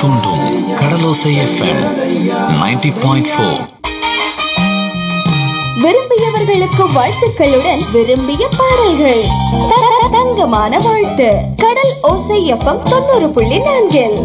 தூண்டும் Kadalosai FM 90.4 point four விரும்பியவர்களுக்கு வாழ்த்துக்களுடன் விரும்பிய பாடல்கள் த- தங்கமான வாழ்த்து கடல் ஓசை எஃப்எம் தொண்ணூறு புள்ளி நான்கில்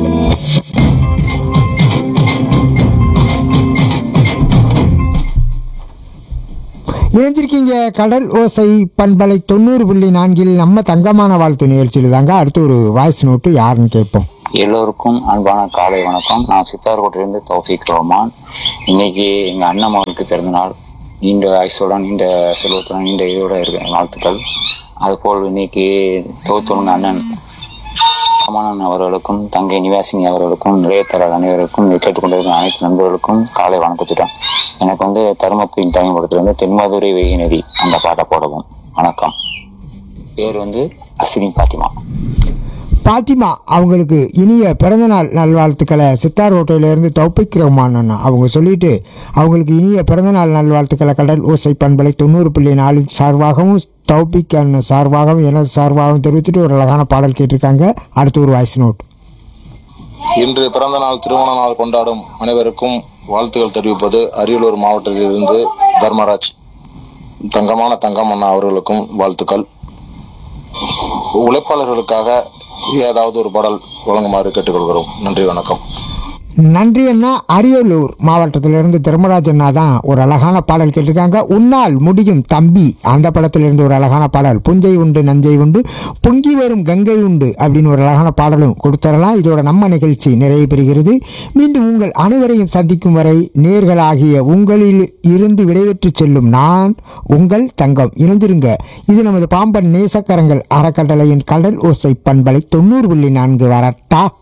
இணைஞ்சிருக்கீங்க கடல் ஓசை பண்பலை தொண்ணூறு புள்ளி நான்கில் நம்ம தங்கமான வாழ்த்து நிகழ்ச்சியில் தாங்க அடுத்து ஒரு வாய்ஸ் நோட்டு யாருன்னு கேட்போம் எல்லோருக்கும் அன்பான காலை வணக்கம் நான் சித்தார்கோட்டிலிருந்து தௌஃபிக் ரஹ்மான் இன்னைக்கு எங்கள் அண்ணன் மகனுக்கு பிறந்தநாள் நீண்ட ஆயுசோட நீண்ட செல்வத்துடன் நீண்ட இதோட இருக்க வாழ்த்துக்கள் அதுபோல் இன்னைக்கு தோத்துவங்க அண்ணன் ரமணன் அவர்களுக்கும் தங்கை நிவாசினி அவர்களுக்கும் நிலையத்தர அனைவருக்கும் இதை கேட்டுக்கொண்டிருக்கும் அனைத்து நண்பர்களுக்கும் காலை வணக்கத்துடன் எனக்கு வந்து தருமத்தின் தனிப்படத்திலிருந்து தென்மதுரை வெய்கி நதி அந்த பாட்டை போடவும் வணக்கம் பேர் வந்து அஸ்வினி பாத்திமா பாத்திமா அவங்களுக்கு இனிய பிறந்தநாள் நல்வாழ்த்துக்களை சித்தார் ஹோட்டலிருந்து தௌபிக் ரஹ்மான் அண்ணா அவங்க சொல்லிட்டு அவங்களுக்கு இனிய பிறந்தநாள் நல்வாழ்த்துக்களை கடல் ஓசை பண்பலை தொண்ணூறு புள்ளி நாலு சார்பாகவும் தௌபிக் அண்ணன் சார்பாகவும் எனது சார்பாகவும் தெரிவித்துட்டு ஒரு அழகான பாடல் கேட்டிருக்காங்க அடுத்து ஒரு வாய்ஸ் நோட் இன்று பிறந்த நாள் திருமண நாள் கொண்டாடும் அனைவருக்கும் வாழ்த்துக்கள் தெரிவிப்பது அரியலூர் மாவட்டத்திலிருந்து தர்மராஜ் தங்கமான தங்கம் அண்ணா அவர்களுக்கும் வாழ்த்துக்கள் உழைப்பாளர்களுக்காக ஏதாவது ஒரு பாடல் வழங்குமாறு கேட்டுக்கொள்கிறோம் நன்றி வணக்கம் நன்றி அண்ணா அரியலூர் மாவட்டத்திலிருந்து தர்மராஜ் அண்ணா தான் ஒரு அழகான பாடல் கேட்டிருக்காங்க உன்னால் முடியும் தம்பி அந்த படத்திலிருந்து ஒரு அழகான பாடல் புஞ்சை உண்டு நஞ்சை உண்டு பொங்கி வரும் கங்கை உண்டு அப்படின்னு ஒரு அழகான பாடலும் கொடுத்துடலாம் இதோட நம்ம நிகழ்ச்சி நிறைவு பெறுகிறது மீண்டும் உங்கள் அனைவரையும் சந்திக்கும் வரை நேர்களாகிய உங்களில் இருந்து விடைபெற்று செல்லும் நான் உங்கள் தங்கம் இணைந்திருங்க இது நமது பாம்பன் நேசக்கரங்கள் அறக்கட்டளையின் கடல் ஓசை பண்பலை தொண்ணூறு புள்ளி நான்கு வரட்டா